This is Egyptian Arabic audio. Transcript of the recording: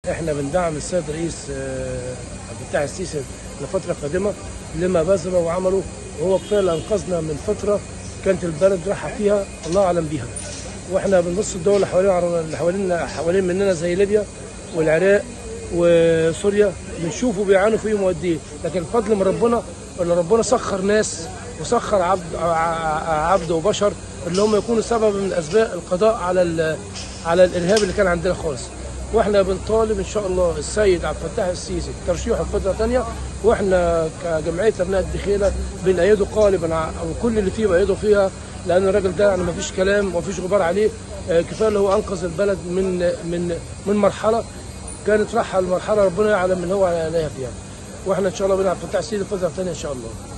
احنا بندعم السيد رئيس آه، عبد الفتاح السيسي لفتره قادمه لما بذل وعمله وهو كفايه اللي انقذنا من فتره كانت البلد رايحه فيها الله اعلم بيها واحنا بنبص الدول اللي حوالين اللي حوالين حوالين مننا زي ليبيا والعراق وسوريا بنشوفوا بيعانوا فيهم قد ايه لكن الفضل من ربنا ان ربنا سخر ناس وسخر عبد ع- عبد وبشر اللي هم يكونوا سبب من اسباب القضاء على ال- على الارهاب اللي كان عندنا خالص واحنا بنطالب ان شاء الله السيد عبد الفتاح السيسي ترشيحه فتره ثانيه واحنا كجمعيه ابناء الدخيله بنأيده قالبا ع- وكل اللي فيه بأيده فيها لان الراجل ده يعني ما فيش كلام وما فيش غبار عليه آه، كفايه اللي هو انقذ البلد من من من مرحله كانت رايحه لمرحله ربنا يعلم من هو عليها فيها واحنا ان شاء الله بنلعب فتح السيد الفتره الثانيه ان شاء الله